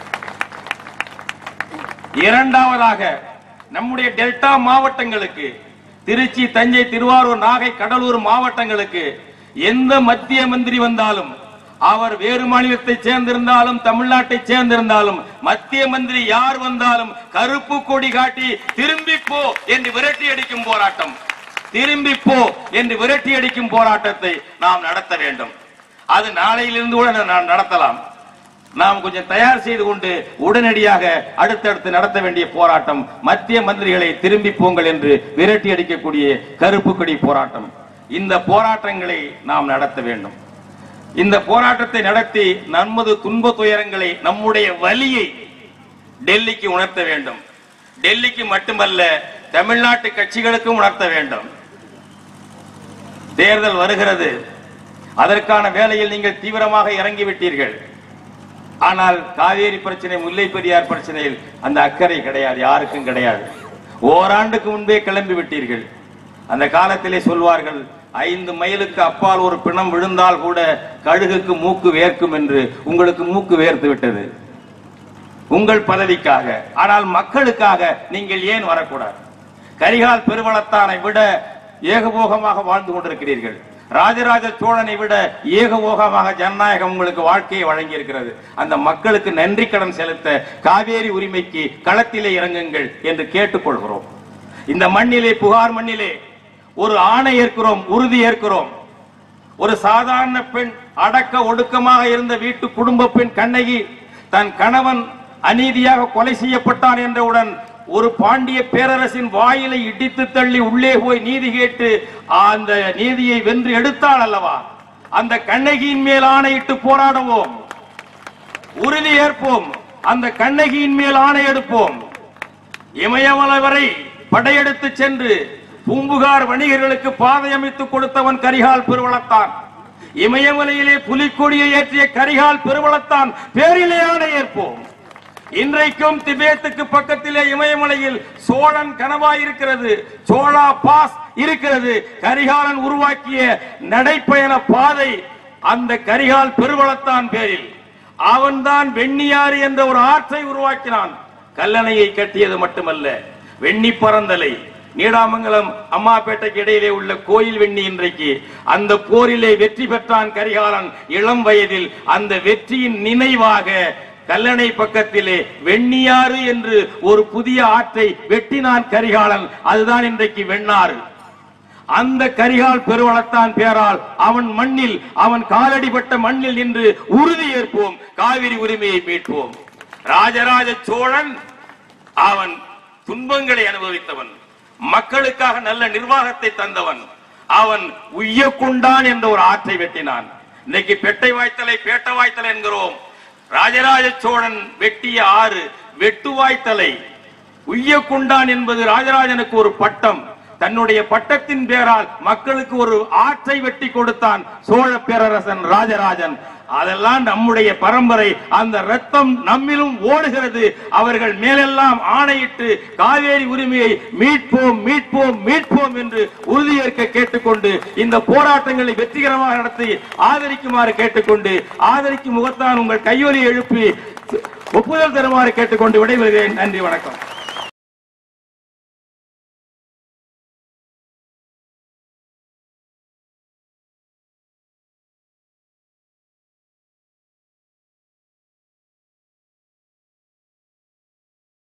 இரண்டாவதாக நம்முடைய டெல்டா மாவட்டங்களுக்கு திருச்சி தஞ்சை திருவாரூர் நாகை கடலூர் மாவட்டங்களுக்கு எந்த மத்திய மந்திரி வந்தாலும் அவர் வேறு மாநிலத்தை சேர்ந்திருந்தாலும் தமிழ்நாட்டை சேர்ந்திருந்தாலும் மத்திய மந்திரி யார் வந்தாலும் கருப்பு கொடி காட்டி திரும்பி போ என்று விரட்டி அடிக்கும் போராட்டம் திரும்பி போ என்று விரட்டி அடிக்கும் போராட்டத்தை நாம் நடத்த வேண்டும் அது நாளையிலிருந்து கூட நாம் நடத்தலாம் நாம் கொஞ்சம் தயார் செய்து கொண்டு உடனடியாக அடுத்தடுத்து நடத்த வேண்டிய போராட்டம் மத்திய மந்திரிகளை திரும்பி போங்கள் என்று விரட்டி அடிக்கக்கூடிய கருப்பு கொடி போராட்டம் இந்த போராட்டங்களை நாம் நடத்த வேண்டும் இந்த போராட்டத்தை நடத்தி நமது துன்ப துயரங்களை நம்முடைய வலியை டெல்லிக்கு உணர்த்த வேண்டும் டெல்லிக்கு மட்டுமல்ல தமிழ்நாட்டு கட்சிகளுக்கும் உணர்த்த வேண்டும் தேர்தல் வருகிறது அதற்கான வேலையில் நீங்கள் தீவிரமாக இறங்கிவிட்டீர்கள் ஆனால் காவேரி பிரச்சனை முல்லை பெரியார் பிரச்சனையில் அந்த அக்கறை கிடையாது யாருக்கும் கிடையாது ஓராண்டுக்கு முன்பே கிளம்பி விட்டீர்கள் அந்த காலத்திலே சொல்வார்கள் ஐந்து மைலுக்கு அப்பால் ஒரு பிணம் விழுந்தால் கூட கழுகுக்கு மூக்கு வேர்க்கும் என்று உங்களுக்கு மூக்கு வேர்த்து விட்டது உங்கள் பதவிக்காக ஆனால் மக்களுக்காக நீங்கள் ஏன் வரக்கூடாது கரிகால் பெருவளத்தானை விட ஏகபோகமாக வாழ்ந்து கொண்டிருக்கிறீர்கள் ராஜராஜ சோழனை விட ஏகபோகமாக ஜனநாயகம் உங்களுக்கு வாழ்க்கையை வழங்கி இருக்கிறது அந்த மக்களுக்கு நன்றி கடன் செலுத்த காவேரி உரிமைக்கு களத்திலே இறங்குங்கள் என்று கேட்டுக்கொள்கிறோம் இந்த மண்ணிலே புகார் மண்ணிலே ஒரு ஆணை ஏற்கிறோம் உறுதி ஏற்கிறோம் ஒரு சாதாரண பெண் அடக்க ஒடுக்கமாக இருந்த வீட்டு குடும்ப பெண் கண்ணகி தன் கணவன் அநீதியாக கொலை செய்யப்பட்டான் என்றவுடன் ஒரு பாண்டிய பேரரசின் வாயிலை இடித்து தள்ளி உள்ளே போய் நீதி கேட்டு அந்த நீதியை வென்று எடுத்தாள் அல்லவா அந்த கண்ணகியின் மேல் ஆணையிட்டு போராடுவோம் உறுதி ஏற்போம் அந்த கண்ணகியின் மேல் ஆணை எடுப்போம் இமயமலை வரை படையெடுத்து சென்று பூம்புகார் வணிகர்களுக்கு பாதை அமைத்து கொடுத்தவன் கரிகால் பெருவளத்தான் இமயமலையிலே புலிக்கொடியை ஏற்றிய கரிகால் பெருவளத்தான் பேரிலே ஆணை ஏற்போம் இன்றைக்கும் திபேத்துக்கு பக்கத்திலே இமயமலையில் சோழன் கனவாய் இருக்கிறது சோழா பாஸ் இருக்கிறது கரிகாலன் உருவாக்கிய நடைப்பயண பாதை அந்த கரிகால் பெருவளத்தான் பேரில் அவன்தான் வெண்ணியாறு என்ற ஒரு ஆற்றை உருவாக்கினான் கல்லணையை கட்டியது மட்டுமல்ல வெண்ணி பரந்தலை நீடாமங்கலம் அம்மாப்பேட்டைக்கு இடையிலே உள்ள கோயில் வெண்ணி இன்றைக்கு அந்த போரிலே வெற்றி பெற்றான் கரிகாலன் இளம் வயதில் அந்த வெற்றியின் நினைவாக கல்லணை பக்கத்திலே வெண்ணியாறு என்று ஒரு புதிய ஆற்றை வெட்டினான் கரிகாலன் அதுதான் இன்றைக்கு வெண்ணாறு அந்த கரிகால் பெருவளத்தான் பேரால் அவன் மண்ணில் அவன் காலடிப்பட்ட மண்ணில் நின்று உறுதி ஏற்போம் காவிரி உரிமையை மீட்போம் ராஜராஜ சோழன் அவன் துன்பங்களை அனுபவித்தவன் மக்களுக்காக நல்ல நிர்வாகத்தை தந்தவன் அவன் உய்யக்குண்டான் என்ற ஒரு ஆற்றை வெட்டினான் இன்னைக்கு பெட்டை வாய்த்தலை பேட்ட வாய்த்தலை என்கிறோம் ராஜராஜ சோழன் வெட்டிய ஆறு வெட்டுவாய்த்தலை உய்யக்குண்டான் என்பது ராஜராஜனுக்கு ஒரு பட்டம் தன்னுடைய பட்டத்தின் பேரால் மக்களுக்கு ஒரு ஆற்றை வெட்டி கொடுத்தான் சோழ பேரரசன் ராஜராஜன் அதெல்லாம் நம்முடைய பரம்பரை அந்த ரத்தம் நம்மிலும் ஓடுகிறது அவர்கள் மேலெல்லாம் ஆணையிட்டு காவேரி உரிமையை மீட்போம் மீட்போம் மீட்போம் என்று உறுதியேற்க கேட்டுக்கொண்டு இந்த போராட்டங்களை வெற்றிகரமாக நடத்தி ஆதரிக்குமாறு கேட்டுக்கொண்டு ஆதரிக்கும் முகத்தான் உங்கள் கையொலி எழுப்பி ஒப்புதல் தருமாறு கேட்டுக்கொண்டு விடைபெறுகிறேன் நன்றி வணக்கம்